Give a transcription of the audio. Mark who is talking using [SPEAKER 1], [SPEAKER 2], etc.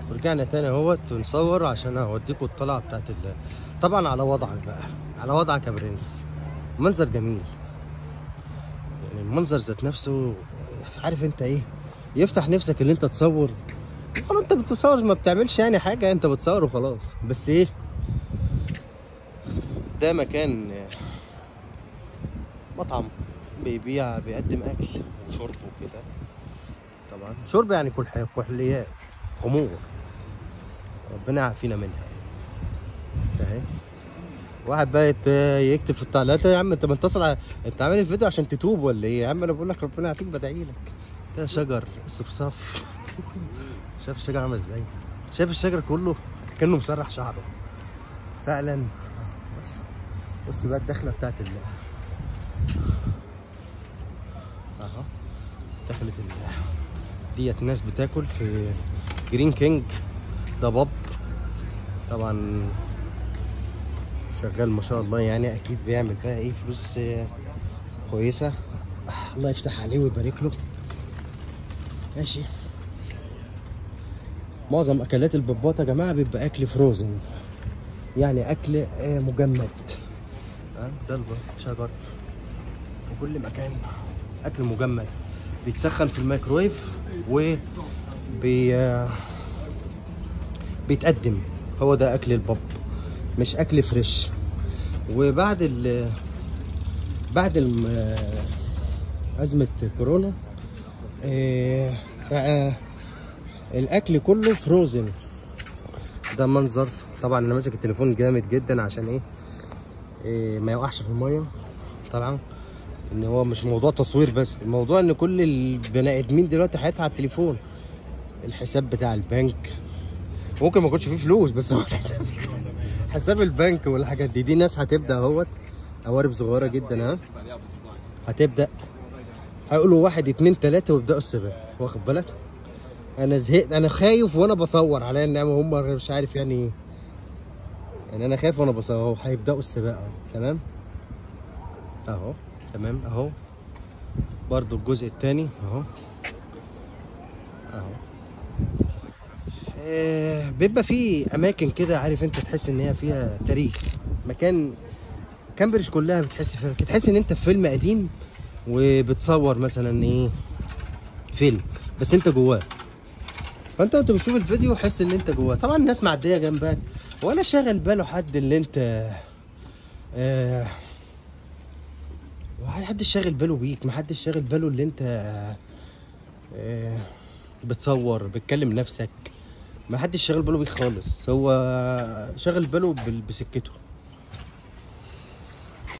[SPEAKER 1] ورجعنا تاني اهوت ونصور عشان اوديكم الطلعه بتاعت ال... طبعا على وضعك بقى على وضعك يا برنس منظر جميل يعني المنظر ذات نفسه عارف انت ايه يفتح نفسك اللي انت تصور طبعا انت بتصور ما بتعملش يعني حاجه انت بتصور وخلاص بس ايه ده مكان مطعم بيبيع بيقدم اكل وشرب وكده طبعا شرب يعني كل حاجه كحوليات خمور ربنا يعافينا منها اهي واحد بقى يت- يكتب في التعليقات يا عم انت متصل على انت عامل الفيديو عشان تتوب ولا ايه يا عم انا بقول لك ربنا يعافيك بدعي لك ده شجر صفصاف شايف الشجر عامل ازاي شايف الشجر كله كانه مسرح شعره فعلا بص بص بقى الدخله بتاعت ال اهو دخلت ال ديت ناس بتاكل في جرين كينج ده باب طبعا شغال ما شاء الله يعني اكيد بيعمل بقى ايه فلوس آه، كويسه آه، الله يفتح عليه ويبارك له ماشي معظم اكلات البابات يا جماعه بيبقى اكل فروزن يعني اكل آه، مجمد ها ده الب- شجر في كل مكان اكل مجمد بيتسخن في الميكرويف و بي آه، بيتقدم هو ده اكل الباب مش اكل فريش وبعد ال بعد الم- آه، ازمه كورونا آه، بقى الاكل كله فروزن ده منظر طبعا انا ماسك التليفون جامد جدا عشان ايه, إيه ما يوقعش في الميه طبعا ان هو مش موضوع تصوير بس الموضوع ان كل البني ادمين دلوقتي حياتها على التليفون الحساب بتاع البنك ممكن ما يكونش فيه فلوس بس هو الحساب حساب البنك والحاجات دي دي ناس هتبدا اهوت قوارب صغيره جدا ها هتبدا هيقولوا واحد اتنين تلاته ويبداوا السباق واخد بالك انا زهقت انا خايف وانا بصور عليا النعمه هم مش عارف يعني ايه يعني انا خايف وانا بصور اهو هيبداوا السباق اهو تمام اهو تمام اهو برضو الجزء الثاني اهو اهو آه، بيبقى في اماكن كده عارف انت تحس ان هي فيها تاريخ مكان كامبريدج كلها بتحس فيها كده تحس ان انت في فيلم قديم وبتصور مثلا ايه فيلم بس انت جواه فانت وانت بتشوف الفيديو حس ان انت جواه طبعا الناس معديه جنبك ولا شاغل باله حد اللي انت آه محدش شاغل باله بيك محدش شاغل باله اللي انت آه بتصور بتكلم نفسك محدش شاغل باله بيك خالص هو شاغل باله بال- بسكته